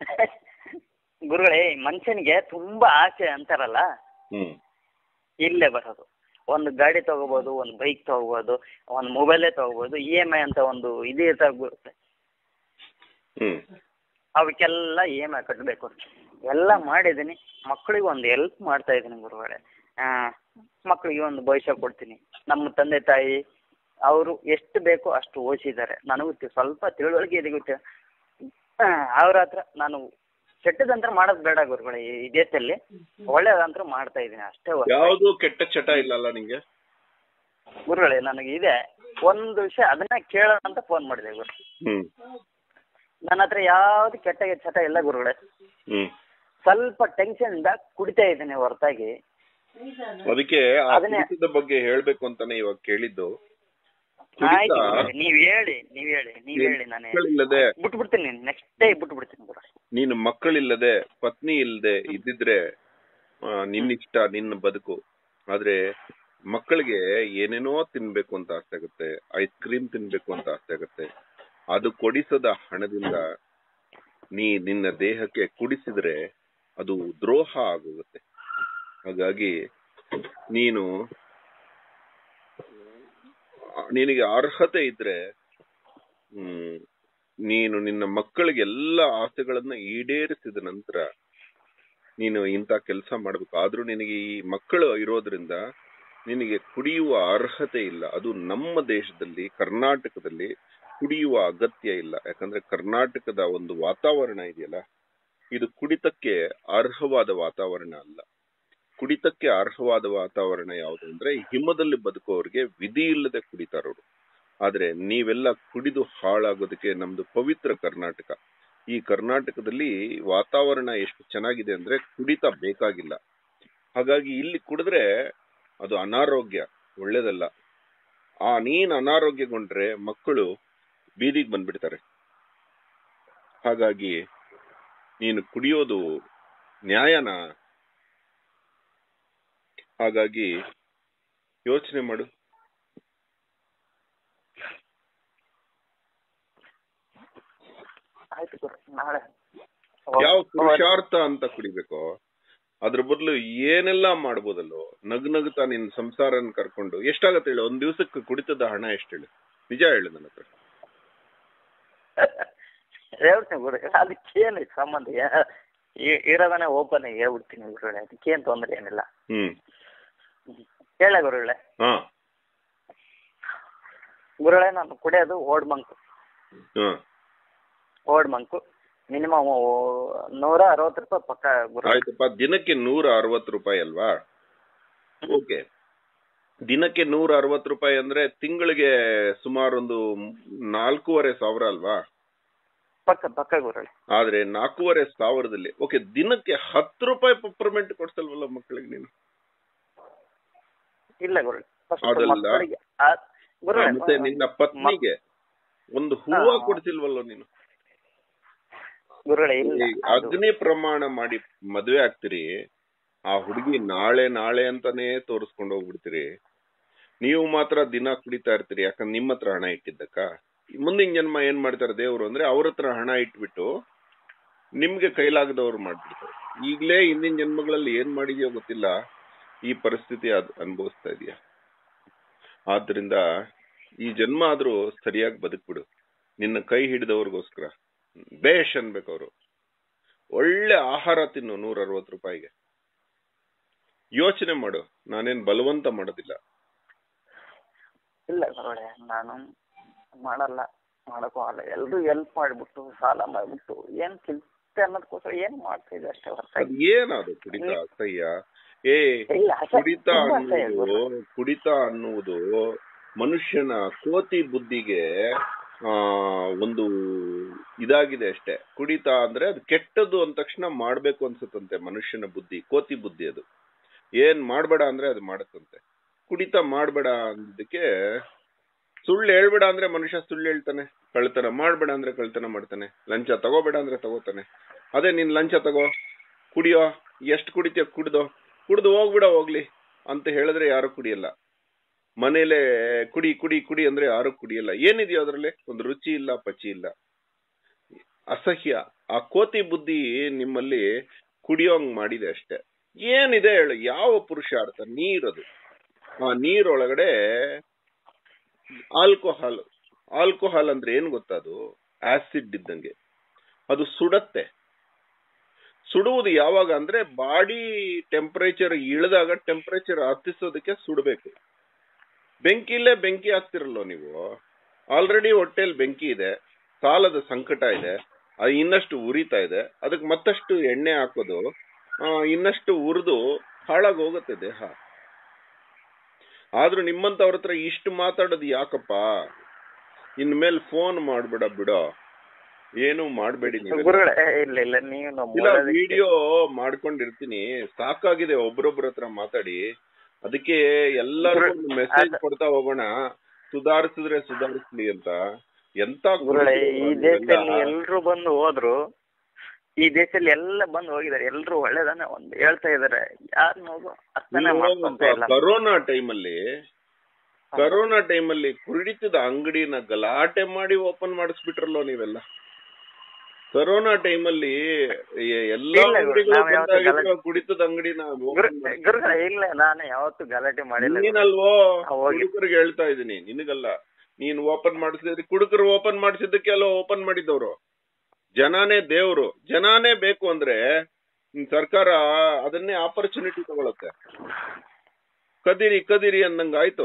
ಗುರುಗಳೇ ಮನುಷ್ಯನಿಗೆ ತುಂಬಾ ಆಸೆ ಅಂತಾರಲ್ಲ ಹ್ಮ್ ಇಲ್ಲೇ ಬರೋದು ಒಂದು ಗಾಡಿ ತಗೋಬಹುದು ಒಂದು ಬೈಕ್ ತಗೋಬಹುದು ಒಂದು ಮೊಬೈಲೇ ತಗೋಬಹುದು ಇ ಎಮ್ ಐ ಅಂತ ಒಂದು ಇದೇ ತಗೋರುತ್ತೆ ಹ್ಮ್ ಅವಕ್ಕೆಲ್ಲ ಇ ಎಮ್ ಐ ಕಟ್ಟಬೇಕು ಎಲ್ಲ ಮಾಡಿದ್ದೀನಿ ಮಕ್ಕಳಿಗೆ ಒಂದು ಹೆಲ್ಪ್ ಮಾಡ್ತಾ ಇದ್ದೀನಿ ಗುರುಗಳೇ ಆ, ಮಕ್ಕಳಿಗೆ ಒಂದು ಭವಿಷ್ಯ ಕೊಡ್ತೀನಿ ನಮ್ಮ ತಂದೆ ತಾಯಿ ಅವರು ಎಷ್ಟು ಬೇಕೋ ಅಷ್ಟು ಓದಿಸಿದ್ದಾರೆ ನನಗೂ ತಿ- ಸ್ವಲ್ಪ ತಿಳುವಳಿಕೆ ಇದೆ ಗೊತ್ತು ಅವ್ರ ಹತ್ರ ನಾನು ಕೆಟ್ಟದಂತ್ರ ಮಾಡೋದು ಬೇಡ ಗುರುಗಳೇ ಈ ಈ ದೇಶದಲ್ಲಿ ಒಳ್ಳೇದಂತ್ರ ಮಾಡ್ತಾ ಇದ್ದೀನಿ ಅಷ್ಟೇ ಹೊರ್ತು ಯಾವ್ದು ಕೆಟ್ಟ ಚಟ ಇಲ್ಲಲ್ಲ ನಿಂಗೆ ಗುರುಗಳೇ ನನಗೆ ಇದೆ ಒಂದು ವಿಷಯ ಅದನ್ನ ಕೇಳೋಣ ಅಂತ ಫೋನ್ ಮಾಡಿದೆ ಗುರು ಹ್ಮ್ ನನ್ನ ಹತ್ರ ಯಾವ್ದು ಕೆಟ್ಟ ಚಟ ಇಲ್ಲ ಗುರುಗಳೇ ಹ್ಮ್ ಸ್ವಲ್ಪ ಟೆನ್ಷನ್ ಇಂದ ಕುಡಿತಾ ಇದ್ದೀನಿ ಹೊರತಾಗಿ ಅದಕ್ಕೆ ಆ ಅದನ್ನೇ- ಕುಡಿತದ ಬಗ್ಗೆ ಹೇಳ್ಬೇಕು ಅಂತಾನೆ ಇವಾಗ ಕೇಳಿದ್ದು ಆಯ್ತು ಕುಡಿತ ಗುರುಗಳೇ, ನೀವ್ ಹೇಳಿ ನೀವ್ ಹೇಳಿ ನೀವ್ ಹೇಳಿ ನಾನು ಮಕ್ಕಳಿಲ್ಲದೆ ಬಿಟ್ಬಿಡ್ತೀನಿ ನೆಕ್ಸ್ಟ್ ಡೇ ಬಿಟ್ಬಿಡ್ತೀನಿ ಗುರು ನೀನು ಮಕ್ಕಳಿಲ್ಲದೆ ಪತ್ನಿ ಇಲ್ಲದೆ ಇದ್ದಿದ್ರೆ ಆ, ನಿನ್ನಿಷ್ಟ ನಿನ್ನ ಬದುಕು ಆದ್ರೆ ಮಕ್ಕಳಿಗೆ ಏನೇನೋ ತಿನ್ಬೇಕು ಅಂತ ಆಸೆ ಆಗುತ್ತೆ ಐಸ್ ಕ್ರೀಮ್ ತಿನ್ಬೇಕು ಅಂತ ಆಸೆ ಆಗುತ್ತೆ ಅದು ಕೊಡಿಸದ ಹಣದಿಂದ ನೀ ನಿನ್ನ ದೇಹಕ್ಕೆ ಕುಡಿಸಿದ್ರೆ ಅದು ದ್ರೋಹ ಆಗೋಗುತ್ತೆ ಹಾಗಾಗಿ ನೀನು ಆ, ನಿನಗೆ ಅರ್ಹತೆ ಇದ್ರೆ ಹ್ಮ್ ನೀನು ನಿನ್ನ ಮಕ್ಕಳಿಗೆ ಎಲ್ಲ ಆಸೆಗಳನ್ನ ಈಡೇರಿಸಿದ ನಂತರ ನೀನು ಇಂಥ ಕೆಲಸ ಮಾಡ್ಬೇಕು ಆದ್ರೂ ನಿನಗೆ ಈ ಮಕ್ಕಳು ಇರೋದ್ರಿಂದ ನಿನಗೆ ಕುಡಿಯುವ ಅರ್ಹತೆ ಇಲ್ಲ ಅದು ನಮ್ಮ ದೇಶದಲ್ಲಿ ಕರ್ನಾಟಕದಲ್ಲಿ ಕುಡಿಯುವ ಅಗತ್ಯ ಇಲ್ಲ ಯಾಕಂದ್ರೆ ಕರ್ನಾಟಕದ ಒಂದು ವಾತಾವರಣ ಇದೆಯಲ್ಲ ಇದು ಕುಡಿತಕ್ಕೆ ಅರ್ಹವಾದ ವಾತಾವರಣ ಅಲ್ಲ ಕುಡಿತಕ್ಕೆ ಅರ್ಹವಾದ ವಾತಾವರಣ ಯಾವುದು ಅಂದ್ರೆ ಹಿಮದಲ್ಲಿ ಬದುಕೋರಿಗೆ ವಿಧಿ ಇಲ್ಲದೆ ಕುಡಿತಾರೋರು ಆದ್ರೆ ನೀವೆಲ್ಲ ಕುಡಿದು ಹಾಳಾಗೋದಕ್ಕೆ ನಮ್ದು ಪವಿತ್ರ ಕರ್ನಾಟಕ ಈ ಕರ್ನಾಟಕದಲ್ಲಿ ವಾತಾವರಣ ಎಷ್ಟು ಚೆನ್ನಾಗಿದೆ ಅಂದ್ರೆ ಕುಡಿತ ಬೇಕಾಗಿಲ್ಲ ಹಾಗಾಗಿ ಇಲ್ಲಿ ಕುಡಿದ್ರೆ ಅದು ಅನಾರೋಗ್ಯ ಒಳ್ಳೇದಲ್ಲ ಆ ನೀನ್ ಅನಾರೋಗ್ಯಗೊಂಡ್ರೆ ಮಕ್ಕಳು ಬೀದಿಗೆ ಬಂದ್ಬಿಡ್ತಾರೆ ಹಾಗಾಗಿ ನೀನು ಕುಡಿಯೋದು ನ್ಯಾಯನಾ ಹಾಗಾಗಿ ಯೋಚನೆ ಮಾಡು ಆಯ್ತು ಗುರು ನಾಳೆ ಯಾವ ಪುರುಷಾರ್ಥ ಅಂತ ಕುಡಿಬೇಕು ಅದ್ರ ಬದಲು ಏನೆಲ್ಲ ಮಾಡ್ಬೋದಲ್ಲೋ ನಗ್ ನಗ್ತಾ ನಿನ್ ಸಂಸಾರನ್ ಕರ್ಕೊಂಡು ಎಷ್ಟಾಗತ್ತೆ ಹೇಳು ಒಂದ್ ದಿವಸಕ್ಕೆ ಕುಡಿತದ ಹಣ ಎಷ್ಟು ಹೇಳು ನಿಜ ಹೇಳು ನನ್ನ ಹತ್ರ ಹೇಳ್ತೀನಿ ಗುರು ಅದಕ್ಕೇನು ಸಂಬಂಧ ಯಾ- ಇ- ಇರೋದನ್ನೇ ಓಪನ್ ಆಗಿ ಹೇಳ್ಬಿಡ್ತೀನಿ ಗುರುಗಳೇ ಅದಕ್ಕೇನು ತೊಂದರೆ ಏನಿಲ್ಲ ಹ್ಮ್ ಹೇಳ ಗುರುಗಳೇ ಹಾ ಗುರುಗಳೇ ನಾನು ಕುಡಿಯೋದು ಓಲ್ಡ್ ಮಂಕು ಹಾ ಓಲ್ಡ್ ಮಂಕು ಮಿನಿಮಮ್ ನೂರ ಅರವತ್ತು ರೂಪಾಯಿ ಪಕ್ಕ ಗುರು ಆಯ್ತಪ್ಪ ದಿನಕ್ಕೆ ನೂರ ಅರವತ್ತು ರೂಪಾಯಿ ಅಲ್ವಾ ಓಕೆ ದಿನಕ್ಕೆ ನೂರ ಅರವತ್ತು ರೂಪಾಯಿ ಅಂದ್ರೆ ತಿಂಗಳಿಗೆ ಸುಮಾರು ಒಂದು ನಾಲ್ಕೂವರೆ ಸಾವಿರ ಅಲ್ವಾ ಪಕ್ಕ ಪಕ್ಕ ಗುರುಗಳೇ ಆದ್ರೆ ನಾಲ್ಕೂವರೆ ಸಾವಿರದಲ್ಲಿ ಓಕೆ ದಿನಕ್ಕೆ ಹತ್ತು ರೂಪಾಯಿ ಪರ್ಮೆಂಟ್ ಕೊಡ್ಸಲ್ವಲ್ಲ ಮಕ್ಕಳಿಗೆ ನೀನು ಇಲ್ಲ ಗುರುಗಳೇ ಫಸ್ಟ್ ಅದಲ್ಲ. ಮಕ್ಕಳಿಗೆ ಆ- ಗುರುಗಳೇ ಮತ್ತೆ ನಿನ್ನ ಪತ್ನಿಗೆ ಒಂದು ಹೂವ ಹಾ. ಕೊಡ್ಸಿಲ್ವಲ್ಲ ನೀನು ಗುರುಗಳೇ ಇಲ್ಲ ಈ ಅದು- ಅಗ್ನಿ ಪ್ರಮಾಣ ಮಾಡಿ ಮದ್ವೆ ಆಗ್ತೀರಿ ಆ ಹುಡುಗಿ ನಾಳೆ ನಾಳೆ ಅಂತಾನೆ ತೋರಿಸ್ಕೊಂಡು ಹೋಗ್ಬಿಡ್ತೀರಿ ನೀವು ಮಾತ್ರ ದಿನ ಕುಡಿತಾ ಇರ್ತೀರಿ ಯಾಕಂದ್ರೆ ನಿಮ್ಮ ಹತ್ರ ಹಣ ಇಟ್ಟಿದ್ದಕ್ಕ ಮುಂದಿನ ಜನ್ಮ ಏನ್ ಮಾಡ್ತಾರೆ ದೇವ್ರು ಅಂದ್ರೆ ಅವ್ರ ಹತ್ರ ಹಣ ಇಟ್ಬಿಟ್ಟು ನಿಮ್ಗೆ ಕೈಲಾಗದವ್ರು ಮಾಡ್ಬಿಡ್ತಾರೆ ಈಗ್ಲೇ ಹಿಂದಿನ ಜನ್ಮಗಳಲ್ಲಿ ಏನ್ ಮಾಡಿದ್ಯೋ ಗೊತ್ತಿಲ್ಲ ಈ ಪರಿಸ್ಥಿತಿ ಅದ್ ಅನುಭವಿಸ್ತಾ ಇದೀಯ ಆದ್ರಿಂದ ಈ ಜನ್ಮ ಆದ್ರೂ ಸರಿಯಾಗಿ ಬದುಕ್ಬಿಡು ನಿನ್ನ ಕೈ ಹಿಡಿದವ್ರಿಗೋಸ್ಕರ ಬೇಷ್ ಅನ್ಬೇಕು ಅವರು ಒಳ್ಳೆ ಆಹಾರ ತಿನ್ನು ನೂರ ಅರವತ್ತು ರೂಪಾಯಿಗೆ ಯೋಚನೆ ಮಾಡು ನಾನೇನ್ ಬಲವಂತ ಮಾಡೋದಿಲ್ಲ ಇಲ್ಲ ಗುರುಗಳೇ ನಾನು ಮಾಡಲ್ಲ ಮಾಡಕ್ಕೂ ಆಗಲ್ಲ ಎಲ್ರು ಹೆಲ್ಪ್ ಮಾಡ್ಬಿಟ್ಟು ಸಾಲ ಮಾಡ್ಬಿಟ್ಟು ಏನ್ ಚಿಂತೆ ಅನ್ನೋದಕ್ಕೋಸ್ಕರ ಏನ್ ಮಾಡ್ತಾ ಇದೆ ಅಷ್ಟೇ ಅದ್ ಹೊರತಾಗಿ ಏನದು ಕುಡಿತ ಅಸಹ್ಯ ಏ ಇಲ್ಲ ಅಸಹ್ಯ, ಕುಡಿತ ತುಂಬಾ ಅಸಹ್ಯ ಗುರು. ಅನ್ನುವುದು ಕುಡಿತ ಅನ್ನುವುದು ಮನುಷ್ಯನ ಕೋತಿ ಬುದ್ಧಿಗೆ ಆ ಒಂದು ಇದಾಗಿದೆ ಅಷ್ಟೇ ಕುಡಿತ ಅಂದ್ರೆ ಅದು ಕೆಟ್ಟದ್ದು ಅಂದ ತಕ್ಷಣ ಮಾಡ್ಬೇಕು ಅನ್ಸುತ್ತಂತೆ ಮನುಷ್ಯನ ಬುದ್ಧಿ ಕೋತಿ ಬುದ್ಧಿ ಅದು ಏನ್ ಮಾಡ್ಬೇಡ ಅಂದ್ರೆ ಅದು ಮಾಡತ್ತಂತೆ ಕುಡಿತ ಮಾಡ್ಬೇಡ ಅಂದಕ್ಕೆ ಸುಳ್ಳು ಹೇಳ್ಬೇಡ ಅಂದ್ರೆ ಮನುಷ್ಯ ಸುಳ್ಳು ಹೇಳ್ತಾನೆ ಕಳ್ತನ ಮಾಡ್ಬೇಡ ಅಂದ್ರೆ ಕಳ್ತನ ಮಾಡ್ತಾನೆ ಲಂಚ ತಗೋಬೇಡ ಅಂದ್ರೆ ತಗೋತಾನೆ ಅದೇ ನೀನ್ ಲಂಚ ತಗೋ ಕುಡಿಯೋ ಎಷ್ಟು ಕುಡಿತೀಯ ಕುಡ್ದೋ ಕುಡ್ದು ಹೋಗ್ಬಿಡ ಹೋಗ್ಲಿ ಅಂತ ಹೇಳಿದ್ರೆ ಯಾರು ಕುಡಿಯಲ್ಲ ಮನೇಲೆ ಕುಡಿ ಕುಡಿ ಕುಡಿ ಅಂದ್ರೆ ಯಾರು ಕುಡಿಯಲ್ಲ ಏನಿದೆಯೋ ಅದ್ರಲ್ಲಿ ಒಂದು ರುಚಿ ಇಲ್ಲ ಪಚಿ ಇಲ್ಲ ಅಸಹ್ಯ ಆ ಕೋತಿ ಬುದ್ಧಿ ನಿಮ್ಮಲ್ಲಿ ಕುಡಿಯೋಂಗ್ ಮಾಡಿದೆ ಅಷ್ಟೇ ಏನಿದೆ ಹೇಳು ಯಾವ ಪುರುಷಾರ್ಥ ನೀರದು ಆ ನೀರೊಳಗಡೆ ಆಲ್ಕೋಹಾಲ್ ಆಲ್ಕೋಹಾಲ್ ಅಂದ್ರೆ ಏನ್ ಗೊತ್ತದು ಆಸಿಡ್ ಇದ್ದಂಗೆ ಅದು ಸುಡತ್ತೆ ಸುಡುವುದು ಯಾವಾಗ ಅಂದ್ರೆ ಬಾಡಿ ಟೆಂಪರೇಚರ್ ಇಳಿದಾಗ ಟೆಂಪರೇಚರ್ ಹತ್ತಿಸೋದಕ್ಕೆ ಸುಡಬೇಕು ಬೆಂಕಿಲೇ ಬೆಂಕಿ ಹಾಕ್ತಿರಲ್ಲೋ ನೀವು ಆಲ್ರೆಡಿ ಹೊಟ್ಟೆಲ್ ಬೆಂಕಿ ಇದೆ ಸಾಲದ ಸಂಕಟ ಇದೆ ಅದು ಇನ್ನಷ್ಟು ಉರಿತಾ ಇದೆ ಅದಕ್ಕೆ ಮತ್ತಷ್ಟು ಎಣ್ಣೆ ಹಾಕೋದು ಆ, ಇನ್ನಷ್ಟು ಉರಿದು ಹಾಳಾಗಿ ಹೋಗುತ್ತೆ ದೇಹ ಆದ್ರೂ ನಿಮ್ಮಂತವ್ರ ಹತ್ರ ಇಷ್ಟು ಮಾತಾಡೋದು ಯಾಕಪ್ಪ ಇನ್ಮೇಲೆ ಫೋನ್ ಮಾಡ್ಬೇಡ ಬಿಡೋ ಏನು ಮಾಡ್ಬೇಡಿ ನೀವು ಗುರುಗಳೇ ಏ, ಇಲ್ಲ ಇಲ್ಲ ನೀವು ನಮ್ಮ ಇಲ್ಲ ಒಳ್ಳೆದಕ್ಕೆ- ವಿಡಿಯೋ ಮಾಡ್ಕೊಂಡಿರ್ತೀನಿ ಸಾಕಾಗಿದೆ ಒಬ್ರೊಬ್ರ ಹತ್ರ ಮಾತಾಡಿ ಅದಕ್ಕೆ ಎಲ್ಲರಿಗೂ ಮೆಸೇಜ್ ಅದ- ಕೊಡ್ತಾ ಹೋಗೋಣ ಸುಧಾರಿಸಿದ್ರೆ ಸುಧಾರಿಸ್ಲಿ ಅಂತ ಎಂತ ಗುರುಗಳೇ ಈ ಕುರುಡು ದೇಶದಲ್ಲಿ ಇವೆಲ್ಲ. ಎಲ್ರು ಬಂದು ಹೋದ್ರು ಈ ದೇಶದಲ್ಲಿ ಎಲ್ಲ ಬಂದು ಹೋಗಿದ್ದಾರೆ ಎಲ್ರು ಒಳ್ಳೇದನ್ನ ಒಂದು ಹೇಳ್ತಾ ಇದಾರೆ ಯಾರು ಅರ್ಥನೇ ನೀವು ಮಾಡ್ಕೊಂತ ಇಲ್ಲ ಕರೋನಾ ಟೈಮಲ್ಲಿ ಕರೋನಾ ಟೈಮಲ್ಲಿ ಕುಡಿತದ ಅಂಗಡಿನ ಗಲಾಟೆ ಮಾಡಿ ಓಪನ್ ಮಾಡಿಸ್ಬಿಟ್ರಲ್ಲೋ ನೀವೆಲ್ಲ ಕರೋನಾ ಟೈಮಲ್ಲಿ ಎಲ್ಲಾ ಇಲ್ಲ ಗುರು, ಅಂಗಡಿಗಳು ನಾವ್ ಯಾವತ್ತೂ ಬಂದಾಗಿದ್ರು ಕುಡಿತದ ಅಂಗಡಿನ ಗುರು ಗುರುಗಳೇ ಇಲ್ಲ ನಾನು ಯಾವತ್ತು ಗಲಾಟೆ ಮಾಡಿಲ್ಲ ಗುರು. ನೀನಲ್ವೋ ಆ, ಹೋಗಿ. ಕುಡುಕರಿಗೆ ಹೇಳ್ತಾ ಇದೀನಿ ನಿನಗಲ್ಲ ನೀನ್ ಓಪನ್ ಮಾಡಿಸಿದ್ರಿ ಕುಡುಕರು ಓಪನ್ ಮಾಡಿಸಿದ್ದಕ್ಕೆ ಅಲ್ಲ ಓಪನ್ ಮಾಡಿದವರು ಜನಾನೇ ದೇವ್ರು ಜನಾನೇ ಬೇಕು ಅಂದ್ರೆ ಹ್ಮ್, ಸರ್ಕಾರ ಅದನ್ನೇ ಆಪರ್ಚುನಿಟಿ ತಗೊಳತ್ತೆ ಕದಿರಿ ಕದಿರಿ ಅನ್ನಂಗ ಆಯ್ತು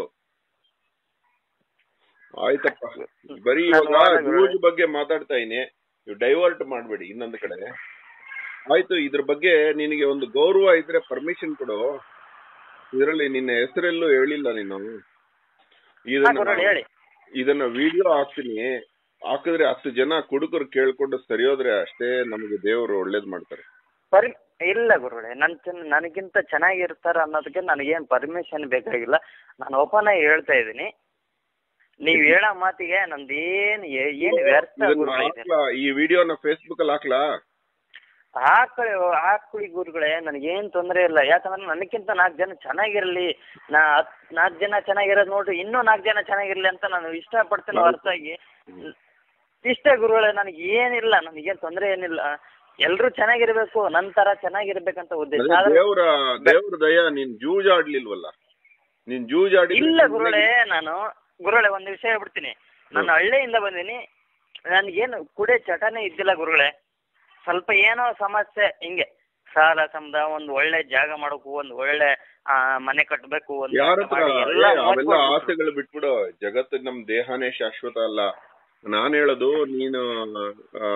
ಆಯ್ತಪ್ಪ ಬರೀ ನಾನು ಇವಾಗ ವಾದಗಳು- ಯೂಸ್ ಬಗ್ಗೆ ಮಾತಾಡ್ತಾ ಇದೀನಿ ನೀವು ಡೈವರ್ಟ್ ಮಾಡ್ಬೇಡಿ ಇನ್ನೊಂದು ಕಡೆ ಆಯ್ತು ಇದ್ರ ಬಗ್ಗೆ ನಿನಗೆ ಒಂದು ಗೌರವ ಇದ್ರೆ ಪರ್ಮಿಷನ್ ಕೊಡು ಇದರಲ್ಲಿ ನಿನ್ನ ಹೆಸರೆಲ್ಲೂ ಹೇಳಿಲ್ಲ ನೀನು ಹಾ, ಇದನ್ನ ಗುರುಗಳೇ ಹೇಳಿ ಇದನ್ನ ವಿಡಿಯೋ ಹಾಕ್ತೀನಿ ಹಾಕಿದ್ರೆ ಹತ್ತು ಜನ ಕುಡುಕರು ಕೇಳ್ಕೊಂಡು ಸರಿಯೋದ್ರೆ ಅಷ್ಟೇ ನಮಗೆ ದೇವರು ಒಳ್ಳೇದ್ ಮಾಡ್ತಾರೆ ಪರಿ ಇಲ್ಲ ಗುರುಗಳೇ ನನ್ ಚೆನ್ನ- ನನಗಿಂತ ಚೆನ್ನಾಗಿರ್ತಾರ ಅನ್ನೋದಕ್ಕೆ ನನಗೇನ್ ಪರ್ಮಿಷನ್ ಬೇಕಾಗಿಲ್ಲ ನಾನು ಓಪನ್ ಆಗಿ ಹೇಳ್ತಾ ಇದ್ದೀನಿ ನೀವ್ ಹೇಳೋ ಮಾತಿಗೆ ನಂದು ಏನ್ ಏ- ಏನ್ ವ್ಯರ್ಥ ಇದನ್ನ ಗುರುಗಳೇ ಇದೆ ಹಾಕ್ಲಾ? ಈ ವಿಡಿಯೋನ ಫೇಸ್ಬುಕ್ ಅಲ್ಲಿ ಹಾಕ್ಲಾ ಹಾಕೊಳ್ಳಿ ಹಾಕೊಳ್ಳಿ ಗುರುಗಳೇ ನನಗೇನ್ ತೊಂದ್ರೆ ಇಲ್ಲ ಯಾಕಂದ್ರೆ ನನಗಿಂತ ನಾಲ್ಕು ಜನ ಚೆನ್ನಾಗಿರ್ಲಿ ನಾ ಹತ್ ನಾಲ್ಕು ಜನ ಚೆನ್ನಾಗಿರೋದ್ ನೋಡ್ರಿ ಇನ್ನೂ ನಾಲ್ಕು ಜನ ಚೆನ್ನಾಗಿರ್ಲಿ ಅಂತ ನಾನು ಇಷ್ಟಪಡ್ತೇನೆ ಹೌದು. ಹೊರತಾಗಿ ಇಷ್ಟೇ ಗುರುಗಳೇ ನನಗೆ ಏನಿಲ್ಲ ನನಗೇನ್ ತೊಂದ್ರೆ ಏನಿಲ್ಲ ಎಲ್ರು ಚೆನ್ನಾಗಿರ್ಬೇಕು ನನ್ ತರ ಚೆನ್ನಾಗಿರ್ಬೇಕಂತ ಉದ್ದೇಶ ಅದೇ ಆದ್ರೆ ದೇವ್ರ ದೇವ್ರ ದಯ ನೀನ್ ಜೂಜಾಡ್ಲಿಲ್ವಲ್ಲ ನೀನ್ ಜೂಜಾಡಿ ಇಲ್ಲ ಗುರುಗಳೇ ನಾನು ಗುರುಗಳೇ ಒಂದ್ ವಿಷಯ ಹೇಳ್ಬಿಡ್ತೀನಿ ನಾನು ಹಳ್ಳಿಯಿಂದ ಬಂದೀನಿ ನನ್ಗೇನು ಕುಡಿಯೋ ಚಟನೇ ಇದ್ದಿಲ್ಲ ಗುರುಗಳೇ ಸ್ವಲ್ಪ ಏನೋ ಸಮಸ್ಯೆ ಹಿಂಗೆ ಸಾಲ ಸಮದ ಒಂದ್ ಒಳ್ಳೆ ಜಾಗ ಮಾಡೋಕು ಒಂದ್ ಒಳ್ಳೆ ಆ, ಮನೆ ಕಟ್ಬೇಕು ಒಂದ್ ಯಾರ ಜಾಗ ಹತ್ರ ಮಾಡಿ ಎಲ್ಲ ಏ, ಅವೆಲ್ಲ ಮಾಡ್ಕೊಂಡು- ಆಸೆಗಳು ಬಿಟ್ಬಿಡು ಜಗತ್ತು ನಮ್ ದೇಹನೇ ಶಾಶ್ವತ ಅಲ್ಲ ನಾನ್ ಹೇಳೋದು ನೀನು ಆ,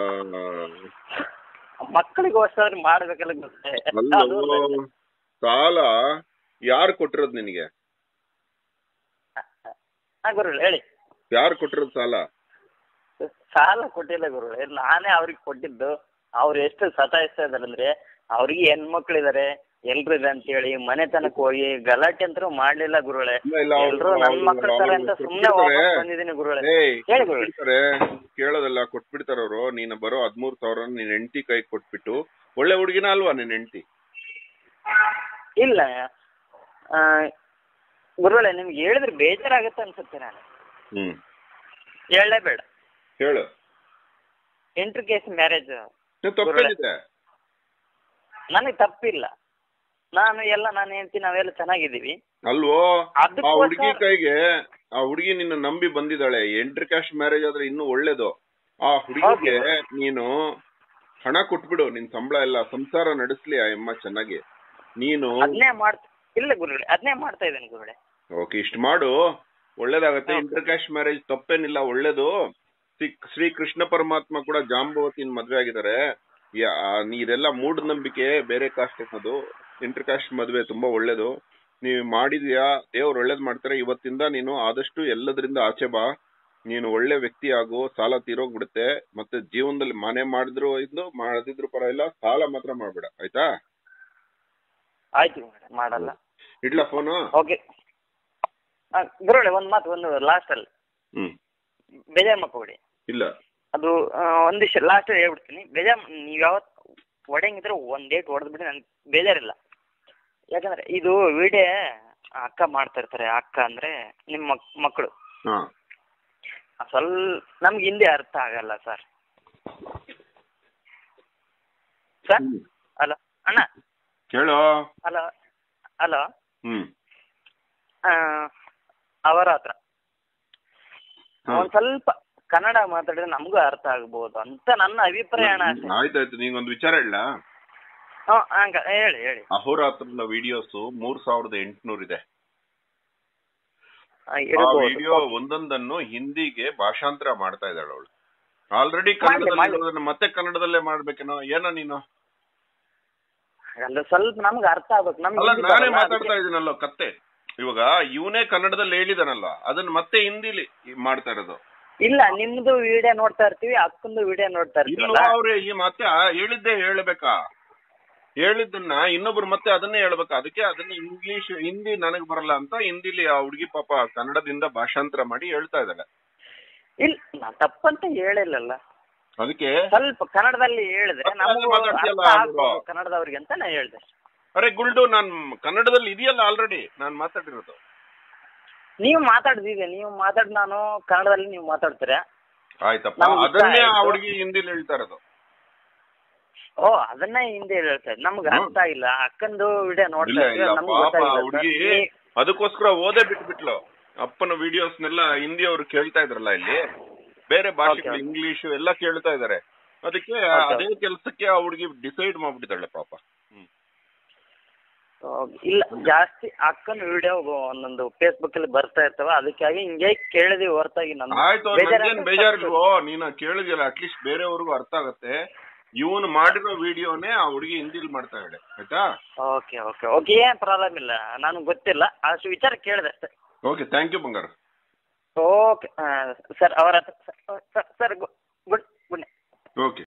ಮಕ್ಕಳಿಗೋಸ್ಕರ ಮಾಡ್ಬೇಕಲ್ಲ ಗುರುಗಳೇ ಅದು ಅಲ್ಲೋ ಸಾಲ ಯಾರು ಕೊಟ್ಟಿರೋದ್ ನಿನಗೆ ಹಾ ಗುರುಗಳೇ ಹೇಳಿ ಯಾರು ಕೊಟ್ಟಿರೋದ್ ಸಾಲ ಸಾಲ ಕೊಟ್ಟಿಲ್ಲ ಗುರುಗಳೇ ನಾನೇ ಅವ್ರಿಗೆ ಕೊಟ್ಟಿದ್ದು ಅವ್ರು ಎಷ್ಟು ಸತಾಯಿಸ್ತಾ ಇದಾರೆ ಅಂದ್ರೆ ಅವ್ರಿಗೆ ಹೆಣ್ಮಕ್ಳಿದಾರೆ ಎಲ್ರು ಇದೆ ಅಂತ ಹೇಳಿ ಮನೆತನಕ್ಕೆ ಹೋಗಿ ಗಲಾಟೆ ಅಂತೂ ಮಾಡ್ಲಿಲ್ಲ ಗುರುಗಳೇ ಇಲ್ಲ ಇಲ್ಲ ಅವ್ರು- ಎಲ್ರು ನನ್ ಅವ್ರು- ಮಕ್ಳ ತರ ಅಂತ ಅವ್ರು ಸುಮ್ನೆ ಕೊಟ್ಬಿಡ್ತಾರೆ. ವಾಪಸ್ ಬಂದಿದ್ದೀನಿ ಗುರುಗಳೇ ಏಯ್ ಹೇಳಿ ಗುರುಗಳೇ ಕೊಟ್ಬಿಡ್ತಾರೆ ಕೇಳೋದಲ್ಲ ಕೊಟ್ಬಿಡ್ತಾರ ಅವ್ರು ನೀನು ಬರೋ ಹದ್ಮೂರ್ ಸಾವಿರ ನಿನ್ ಹೆಂಡತಿ ಕೈ ಕೊಟ್ಬಿಟ್ಟು ಒಳ್ಳೆ ಹುಡುಗಿನ ಅಲ್ವಾ ನಿನ್ ಹೆಂಡತಿ ಇಲ್ಲ ಆ, ಗುರುಗಳೇ ನಿಮ್ಗೆ ಹೇಳಿದ್ರೆ ಬೇಜಾರಾಗತ್ತೆ ಅನ್ಸುತ್ತೆ ನಾನು ಹ್ಮ್ ಹೇಳಲೇ ಬೇಡ ಹೇಳು ಇಂಟರ್ ಕೇಸ್ ಮ್ಯಾರೇಜ್ ನೀನ್ ತಪ್ಪೇನಿದೆ ನನಗೆ ತಪ್ಪಿಲ್ಲ ನಾನು ಎಲ್ಲ ನಾನು ಹೇಳ್ತೀನಿ ನಾವೆಲ್ಲ ಚೆನ್ನಾಗಿದ್ದೀವಿ ಅಲ್ವೋ ಆ ಅದಕ್ಕೋಸ್ಕರ- ಹುಡುಗಿ ಕೈಗೆ ಆ ಹುಡುಗಿ ನಿನ್ನ ನಂಬಿ ಬಂದಿದ್ದಾಳೆ ಎಂಟ್ರ್ ಕ್ಯಾಶ್ ಮ್ಯಾರೇಜ್ ಆದ್ರೆ ಇನ್ನೂ ಒಳ್ಳೇದು ಆ ಹುಡುಗಿಗೆ ನೀನು ಹಣ ಕೊಟ್ಬಿಡು ನಿನ್ ಸಂಬಳ ಎಲ್ಲ ಸಂಸಾರ ನಡೆಸ್ಲಿ ಆ ಅಮ್ಮ ಚೆನ್ನಾಗಿ ನೀನು ಅದನ್ನೇ ಮಾಡ್ತಾ ಇಲ್ಲ ಗುರುಗಳೇ ಅದನ್ನೇ ಮಾಡ್ತಾ ಇದ್ದೇನೆ ಗುರುಗಳೇ ಓಕೆ ಇಷ್ಟ ಮಾಡು ಒಳ್ಳೇದಾಗತ್ತೆ Okay. ಇಂಟರ್ ಕ್ಯಾಶ್ ಮ್ಯಾರೇಜ್ ತಪ್ಪೇನಿಲ್ಲ ಒಳ್ಳೇದು ಶ್ರೀ- ಶ್ರೀ ಕೃಷ್ಣ ಪರಮಾತ್ಮ ಕೂಡ ಜಾಂಬವತಿನ ಮದ್ವೆ ಆಗಿದ್ದಾರೆ ಯಾ- ಆ, ಇದೆಲ್ಲ ಮೂಢನಂಬಿಕೆ ಬೇರೆ ಕಾಸ್ಟ್ ಅನ್ನೋದು ಇಂಟರ್ ಕ್ಯಾಸ್ಟ್ ಮದ್ವೆ ತುಂಬಾ ಒಳ್ಳೇದು ನೀವು ಮಾಡಿದ್ಯಾ ದೇವ್ರು ಒಳ್ಳೇದ್ ಮಾಡ್ತಾರೆ ಇವತ್ತಿಂದ ನೀನು ಆದಷ್ಟು ಎಲ್ಲದರಿಂದ ಆಚೆ ಬಾ ನೀನು ಒಳ್ಳೆ ವ್ಯಕ್ತಿ ಆಗು ಸಾಲ ತೀರೋಗ್ಬಿಡುತ್ತೆ ಮತ್ತೆ ಜೀವನದಲ್ಲಿ ಮನೆ ಮಾಡಿದ್ರು ಇದು ಮಾಡದಿದ್ರು ಪರವಾಗಿಲ್ಲ ಸಾಲ ಮಾತ್ರ ಮಾಡ್ಬೇಡ ಆಯ್ತಾ ಆಯ್ತು ಗುರುಗಳೇ ಮಾಡಲ್ಲ ಇಡ್ಲಾ ಫೋನು ಓಕೆ ಗುರುಗಳೇ ಒಂದ್ ಮಾತು ಒಂದು ಲಾಸ್ಟ್ ಅಲ್ಲಿ ಹ್ಮ್ ಬೇಜಾರ್ ಮಾಡ್ಕೊಬೇಡಿ ಇಲ್ಲ ಅದು ಆ, ಒಂದಿಷ್ಟು ಲಾಸ್ಟ್ ಹೇಳ್ಬಿಡ್ತೀನಿ ಬೇಜಾರ್ ನೀವ್ ಯಾವತ್ ಹೊಡೆಯಂಗಿದ್ರೆ ಒಂದ್ ಡೇಟ್ ಹೊಡೆದ್ಬಿಡಿ ನನ್ಗೆ ಬೇಜಾರಿಲ್ಲ ಯಾಕಂದ್ರೆ ಇದು ವಿಡಿಯೋ ಅಕ್ಕ ಮಾಡ್ತಾ ಇರ್ತಾರೆ ಅಕ್ಕ ಅಂದ್ರೆ ನಿಮ್ ಮಕ್ ಮಕ್ಕಳು ಹಾ ಸ್ವಲ್ಪ ನಮ್ಗೆ ಹಿಂದಿ ಅರ್ಥ ಆಗಲ್ಲ ಸರ್ ಸರ್ ಹ್ಮ್. ಹಲೋ ಅಣ್ಣ ಕೇಳೋ ಹಲೋ ಹಲೋ ಹ್ಮ್ ಅವರ ಹತ್ರ ಹಾ. ಒಂದ್ ಸ್ವಲ್ಪ ಕನ್ನಡ ಮಾತಾಡಿದ್ರೆ ನಮಗೂ ಅರ್ಥ ಆಗ್ಬೋದು ಅಂತ ನನ್ನ ಅಭಿಪ್ರಾಯ ಅಣ್ಣ ಅಷ್ಟೇ ಆಯ್ತಾಯ್ತು ನಿಂಗೊಂದು ವಿಚಾರ ಹೇಳ ಹ್ಮ್ ಹಂಗ ಹೇಳಿ ಹೇಳಿ ಅಹೋರಾತ್ರದ ವಿಡಿಯೋಸ್ ಮೂರ್ ಸಾವಿರದ ಎಂಟುನೂರ್ ಇದೆ ಆ, ಆ ಇರ್ಬೋದು. ವಿಡಿಯೋ ಒಂದೊಂದನ್ನು ಹಿಂದಿಗೆ ಭಾಷಾಂತರ ಮಾಡ್ತಾ ಇದ್ದಾಳೆ ಅವಳು ಆಲ್ರೆಡಿ ಮಾಡ್ಲಿ, ಕನ್ನಡದಲ್ಲಿ ಮಾಡ್ಲಿ. ಇರೋದನ್ನ ಮತ್ತೆ ಕನ್ನಡದಲ್ಲೇ ಮಾಡ್ಬೇಕೇನೋ ಏನೋ ನೀನು ಅಂದ್ರೆ ಸ್ವಲ್ಪ ನಮ್ಗೆ ಅರ್ಥ ಆಗ್ಬೇಕು ನಮ್ಗೆ ಅಲ್ಲ ಹಿಂದಿ ನಾನೇ ಬರಲ್ಲ, ಮಾತಾಡ್ತಾ ಅದಕ್ಕೆ- ಇದೀನಲ್ಲ ಕತ್ತೆ ಇವಾಗ ಇವನೇ ಕನ್ನಡದಲ್ಲಿ ಹೇಳಿದಾನಲ್ಲ ಅದನ್ನ ಮತ್ತೆ ಹಿಂದಿಲಿ ಮಾಡ್ತಾ ಇರೋದು ಇಲ್ಲ ನಿಮ್ದು ವಿಡಿಯೋ ನೋಡ್ತಾ ಇರ್ತೀವಿ ಅಕ್ಕಂದು ವಿಡಿಯೋ ನೋಡ್ತಾ ಇಲ್ವಾ ಇರ್ತೀವಲ್ಲ ಅವ್ರೆ ಈ ಮತ್ತೆ ಆ- ಹೇಳಿದ್ದೇ ಹೇಳ್ಬೇಕಾ ಹೇಳಿದ್ದನ್ನ ಇನ್ನೊಬ್ರು ಮತ್ತೆ ಅದನ್ನೇ ಹೇಳ್ಬೇಕಾ ಅದಕ್ಕೆ ಅದನ್ನ ಇಂಗ್ಲಿಷ್ ಹಿಂದಿ ನನಗ್ ಬರಲ್ಲ ಅಂತ ಹಿಂದಿಲಿ ಆ ಹುಡುಗಿ ಪಾಪ ಕನ್ನಡದಿಂದ ಭಾಷಾಂತರ ಮಾಡಿ ಹೇಳ್ತಾ ಇದ್ದಾಳೆ ಇಲ್ಲ ನಾ ತಪ್ಪಂತ ಹೇಳಿಲ್ಲಲ್ಲ ಅದಕ್ಕೆ ಸ್ವಲ್ಪ ಕನ್ನಡದಲ್ಲಿ ಹೇಳಿದ್ರೆ ಮತ್ತೆ ನಮಗೂ ಮಾತಾಡ್ತೀಯಲ್ಲ ಅರ್ಥ ಅದು. ಆಗ್ಬೋದು ಕನ್ನಡದವ್ರಿಗೆ ಅಂತ ನಾ ಹೇಳ್ದೆ ಅರೆ ಗುಲ್ಡು ನಾನ್ ಕನ್ನಡದಲ್ಲಿ ಇದೆಯಲ್ಲ ಆಲ್ರೆಡಿ ನಾನ್ ಮಾತಾಡಿರೋದು ನೀವು ಮಾತಾಡ್ದಿದೆ ನೀವು ಮಾತಾಡ್ ನಾನು ಕನ್ನಡದಲ್ಲಿ ನೀವು ಮಾತಾಡ್ತೀರಾ ಆಯ್ತಪ್ಪ ನಮ್ಗೆ ಇಷ್ಟ ಅದನ್ನೇ ಆ ಆಯ್ತು. ಹುಡುಗಿ ಹಿಂದಿಲಿ ಹೇಳ್ತಾ ಇರೋದು ಓ ಅದನ್ನ ಹಿಂದೆ ಹೇಳ್ತಾ ಇದ್ದೆ ನಮ್ಗೆ ಹ್ಮ್. ಅರ್ಥ ಇಲ್ಲ ಅಕ್ಕಂದು ವಿಡಿಯೋ ಇಲ್ಲ ನೋಡ್ತಾ ಇದ್ರೆ ಇಲ್ಲ ನಮ್ಗೆ ಪಾಪ ಗೊತ್ತಾಗಿಲ್ಲ ಹುಡುಗಿ ಸರ್. ನೀ- ಅದಕ್ಕೋಸ್ಕರ ಓದೇ ಬಿಟ್ಬಿಟ್ಲು ಅಪ್ಪನ ವಿಡಿಯೋಸ್ನೆಲ್ಲ ಹಿಂದಿ ಅವ್ರು ಕೇಳ್ತಾ ಇದ್ರಲ್ಲ ಇಲ್ಲಿ ಬೇರೆ ಭಾಷೆಗಳು Okay. ಇಂಗ್ಲಿಷ್ ಎಲ್ಲ ಕೇಳ್ತಾ ಇದಾರೆ ಅದಕ್ಕೆ Okay. ಅದೇ ಕೆಲಸಕ್ಕೆ ಆ ಹುಡುಗಿ ಡಿಸೈಡ್ ಮಾಡ್ಬಿಟ್ಟಿದ್ದಾಳೆ ಪಾಪ ಹ್ಮ್. ಇಲ್ಲ ಜಾಸ್ತಿ ಅಕ್ಕನ ವಿಡಿಯೋ ಒಂದೊಂದು ಫೇಸ್ಬುಕ್ ಅಲ್ಲಿ ಬರ್ತಾ ಇರ್ತಾವ ಅದಕ್ಕಾಗಿ ಹಿಂಗೆ ಕೇಳಿದ್ವಿ ಹೊರತಾಗಿ ನಮ್ಗೆ ಆಯ್ತು ಬೇಜಾರ್ ನನ್ಗೇನ್ ಅಂದ್ರೆ ಬೇಜಾರಿಲ್ವೋ ನೀನು ಕೇಳಿದ್ಯಲ್ಲ ಅಟ್ಲೀಸ್ಟ್ ಬೇರೆಯವ್ರಿಗೂ ಅರ್ಥ ಆಗತ್ತೆ ಇವನು ಮಾಡಿರೋ ವಿಡಿಯೋನೇ ಆ ಹುಡುಗಿ ಹಿಂದಿಲ್ ಮಾಡ್ತಾ ಇದ್ದಾಳೆ ಆಯ್ತಾ ಓಕೆ ಓಕೆ ಓಕೆ ಏನ್ ಪ್ರಾಬ್ಲಮ್ ಇಲ್ಲ ನನಗೆ ಗೊತ್ತಿಲ್ಲ ಅಷ್ಟು ವಿಚಾರ ಕೇಳಿದೆ ಅಷ್ಟೇ ಓಕೆ ಥ್ಯಾಂಕ್ ಯು ಬಂಗಾರ ಓಕೆ ಸರ್ ಅವರ ಸರ್ ಗುಡ್ ಗುಡ್ ಓಕೆ